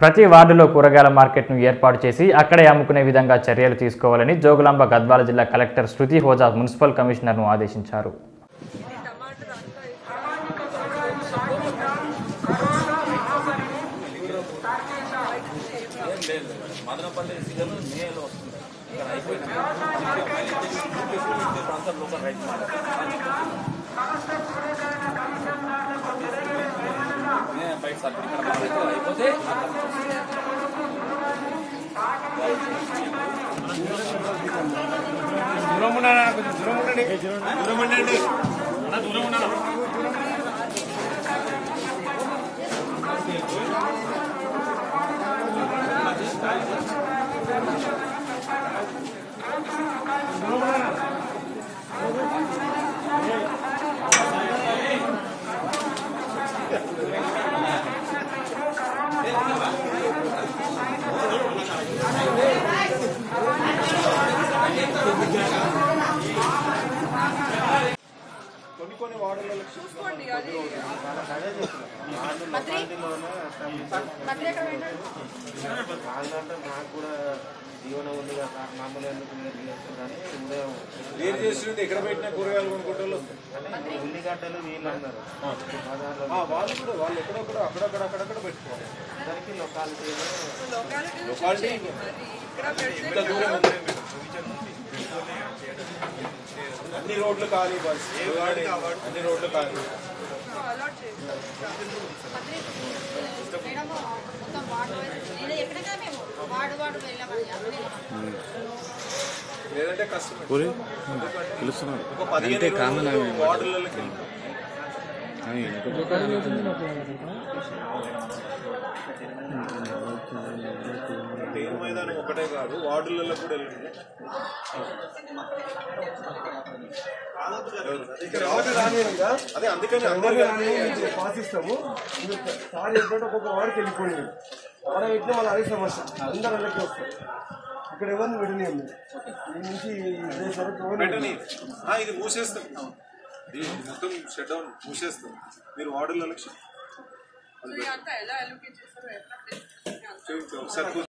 ప్రతి వార్డులో కూరగాయల మార్కెట్ను ఏర్పాటు చేసి అక్కడే అమ్ముకునే విధంగా చర్యలు తీసుకోవాలని జోగులాంబ గద్వాల జిల్లా కలెక్టర్ శృతి హోజా మున్సిపల్ కమిషనర్ను ఆదేశించారు మదనపల్లి సీజన్ మేలో వస్తుంది ఇక్కడ అయిపోయింది ప్రాంతం లోకల్ రైతు మాట బయట సర్కిల్ ఇక్కడ మా రైతులు అయిపోతే దూరం ఉన్నాడా కొంచెం దూరం ఉండండి దూరం ఉండండి అన్న దూరం ఉన్నాడా చూసుకోండి అది బద్రి బద్రి ఎక్కడ పోయినాడు వాళ్ళంటే నాకు కూడా జీవనం ఉంది కదా సార్ మామూలు ఎందుకు మీరు చేస్తుందని ఉదయం వేరు చేస్తుంటే ఎక్కడ పెట్టినా కూరగాయలు కొనుక్కుంటారు అంటే ఉల్లిగడ్డలు వీళ్ళు అన్నారు బజార్లో వాళ్ళు కూడా వాళ్ళు ఎక్కడొక్కడ అక్కడక్కడ అక్కడక్కడ పెట్టుకోవాలి అందరికీ లొకాలిటీ లొకాలిటీ Locality? మరి ఇక్కడ పెడితే ఇంత దూరం ఉంది. అన్ని రోడ్లు ఖాళీ బస్ అన్ని రోడ్లు ఖాళీ అలాట్ చేస్తాం బద్రి మేడం మొత్తం వార్డు వైజ్ నేను ఎక్కడికా మేము వార్డు వార్డు వెళ్ళామని అన్నీ లేదంటే కష్టం పూరి పిలుస్తున్నారు ఒక పదిహేను కామన్ ఇరవై వార్డులకి వెళ్ళి అని ఇంకొక పేరు మైదానం ఒకటే కాదు వార్డులలో కూడా వెళ్ళండి అదే అందుకని అందరూ పాసిస్తాము సార్ ఏంటంటే ఒక్కొక్క వాడికి వెళ్ళిపోయింది వాడ పెట్టిన వాళ్ళు అదే సమస్య అందరు వెళ్ళకి వస్తారు ఇక్కడ ఎవరిని పెట్టినాయి ఈ నుంచి ఇదే సరుకు ఎవరిని పెట్టని ఆ, ఇది మూసేస్తాం ఇది మొత్తం షట్ డౌన్ మూసేస్తాం మీరు వార్డుల ఎలక్షన్ అంతా ఎలా అలోకేట్ చేస్తారో ఎట్లా ఒకసారి